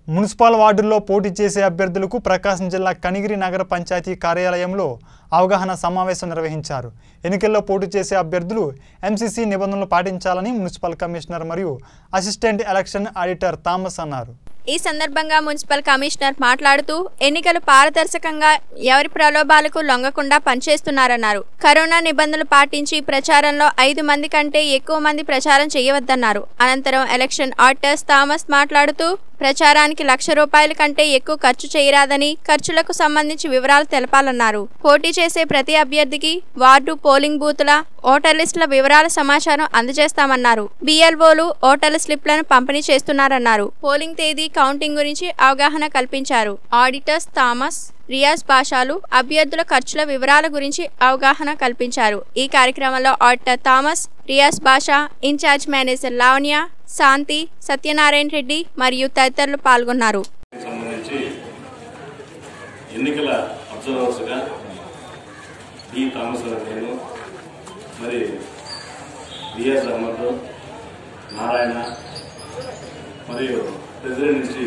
municipal వార్డుల్లో పోటీ చేసే అభ్యర్థులకు ప్రకాశం జిల్లా కనిగిరి నగర పంచాయతీ కార్యాలయంలో అవగాహన సమావేశం నిర్వహించారు ఎన్నికల్లో పోటీ చేసే అభ్యర్థులు ఎంసీసీ నిబంధనలు పాటించాలని మున్సిపల్ కమిషనర్ మరియు అసిస్టెంట్ ఎలక్షన్ ఆడిటర్ థామస్ అన్నారు ఈ సందర్భంగా మున్సిపల్ కమిషనర్ మాట్లాడుతూ ఎన్నికలు పారదర్శకంగా ఎవరి ప్రలోభాలకు లొంగకుండా పనిచేస్తున్నారన్నారు కరోనా నిబంధనలు పాటించి ప్రచారంలో ఐదు మంది కంటే ఎక్కువ మంది ప్రచారం చేయవద్దన్నారు అనంతరం ఎలక్షన్ ఆడిటర్స్ థామస్ మాట్లాడుతూ ప్రచారానికి లక్ష రూపాయల కంటే ఎక్కువ ఖర్చు చేయరాదని ఖర్చులకు సంబంధించి వివరాలు తెలపాలన్నారు పోటీ చేసే ప్రతి అభ్యర్థికి వార్డు పోలింగ్ బూతుల ఓటర్ లిస్టుల వివరాల సమాచారం అందజేస్తామన్నారు బిఎల్ఓలు ఓటర్ల స్లిప్లను పంపిణీ చేస్తున్నారన్నారు పోలింగ్ తేదీ కౌంటింగ్ గురించి అవగాహన కల్పించారు ఆడిటర్స్ థామస్ రియాజ్ భాషాలు అభ్యర్థుల ఖర్చుల వివరాల గురించి అవగాహన కల్పించారు ఈ కార్యక్రమంలో auditor Thomas Riyaz Basha in charge manager Lavanya Shanti Satyanarayana Reddy మరియు తదితరులు పాల్గొన్నారు సంబంధించి ఎన్నికల అబ్జర్వర్స్గా డి థామస్ గారు నేను మరి బిఎస్ అహ్మద్ నారాయణ మరియు ప్రెసిడెంట్ నుంచి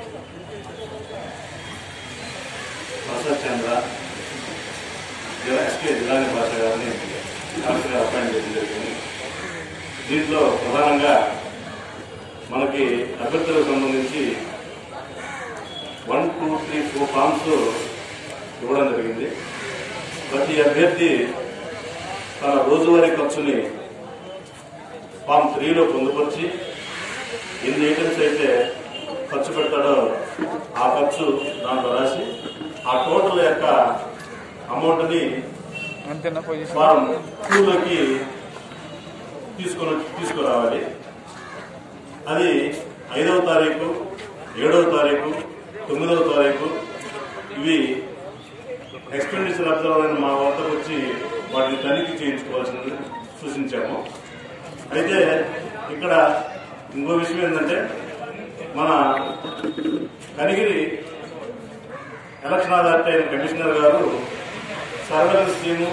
ప్రసాద్ చంద్ర జిల్లా ఎస్కే జిల్లాని భాష గారిని కలెక్టర్గా అపాయింట్ చేయడం జరిగింది దీంట్లో ప్రధానంగా మనకి అభ్యర్థులకు సంబంధించి one two three four forms ఇవ్వడం జరిగింది ప్రతి అభ్యర్థి తన రోజువారీ ఖర్చుని ఫామ్ త్రీలో పొందుపరిచి ఎన్ని ఐటమ్స్ అయితే ఖర్చు పెడతాడో ఆ ఖర్చు దాంట్లో రాసి ఆ టోటల్ యొక్క అమౌంట్ని అంతేనా పొజిషన్ ఫారం టూలోకి తీసుకొని తీసుకురావాలి అది ఐదవ తారీఖు ఏడవ తారీఖు తొమ్మిదవ తారీఖు ఇవి ఎక్స్పెండిచర్ అబ్జర్వర్ అయిన మా వద్దకు వచ్చి వాటిని తనిఖీ చేయించుకోవాల్సింది సూచించాము అయితే ఇక్కడ ఇంకో విషయం ఏంటంటే మన కనిగిరి ఎలక్షన్ అథారిటీ అయిన కమిషనర్ గారు surveillance team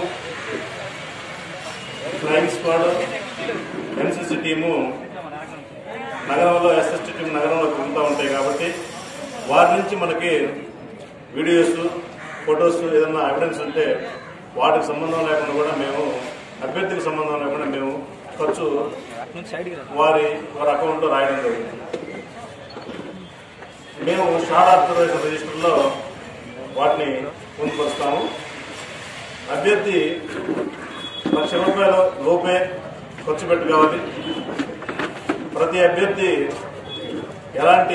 flying squad NCC team నగరంలో ఎస్ఎస్టీ టీం నగరంలో తిరుగుతూ ఉంటాయి కాబట్టి వారి నుంచి మనకి వీడియోస్ ఫొటోస్ ఏదన్నా ఎవిడెన్స్ ఉంటే వాటికి సంబంధం లేకుండా కూడా మేము అభ్యర్థికి సంబంధం లేకుండా మేము ఖర్చు వారి వారి అకౌంట్లో రాయడం జరిగింది మేము షార్ట్ అబ్జర్వేషన్ రిజిస్టర్లో వాటిని పొందుపరుస్తాము అభ్యర్థి లక్ష రూపాయల లోపే ఖర్చు పెట్టి కావాలి ప్రతి అభ్యర్థి ఎలాంటి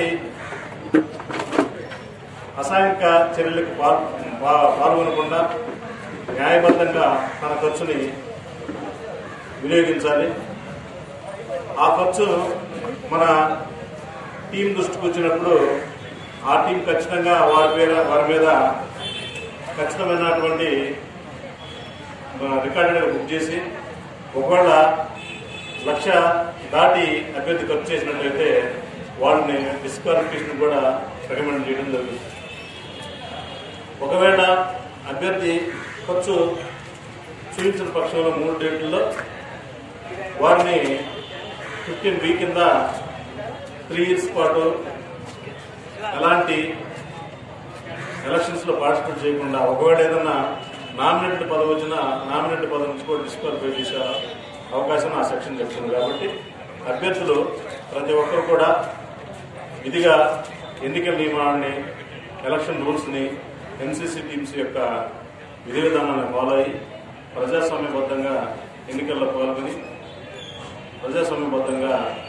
అసాంఘిక చర్యలకు పాల్- పా- పాల్గొనకుండా న్యాయబద్ధంగా తన ఖర్చుని వినియోగించాలి ఆ ఖర్చు మన టీం దృష్టికి వచ్చినప్పుడు ఆ టీం ఖచ్చితంగా వారి మీద వారి మీద ఖచ్చితమైనటువంటి రికార్డెడ్ బుక్ చేసి ఒకవేళ లక్ష దాటి అభ్యర్థి ఖర్చు చేసినట్లయితే వాళ్ళని డిస్క్వాలిఫికేషన్ కూడా రికమెండ్ చేయడం జరుగుతుంది ఒకవేళ అభ్యర్థి ఖర్చు చూపించిన పక్షంలో మూడు డేట్లలో వారిని ఫిఫ్టీన్ వీక్ కింద త్రీ ఇయర్స్ పాటు ఎలాంటి ఎలక్షన్స్ లో పార్టిసిపేట్ చేయకుండా ఒకవేళ ఏదన్నా నామినేటెడ్ పదవి వచ్చినా నామినేటెడ్ పదవి నుంచి కూడా డిస్క్వాలిఫై చేసే అవకాశం ఆ సెక్షన్ చెప్తుంది కాబట్టి అభ్యర్థులు ప్రతి ఒక్కరు కూడా విధిగా ఎన్నికల నియమాన్ని ఎలక్షన్ రూల్స్ని ఎన్సీసీ టీమ్స్ యొక్క విధి విధానాలను ఫాలో అయ్యి ప్రజాస్వామ్యబద్ధంగా ఎన్నికల్లో పాల్గొని ప్రజాస్వామ్యబద్ధంగా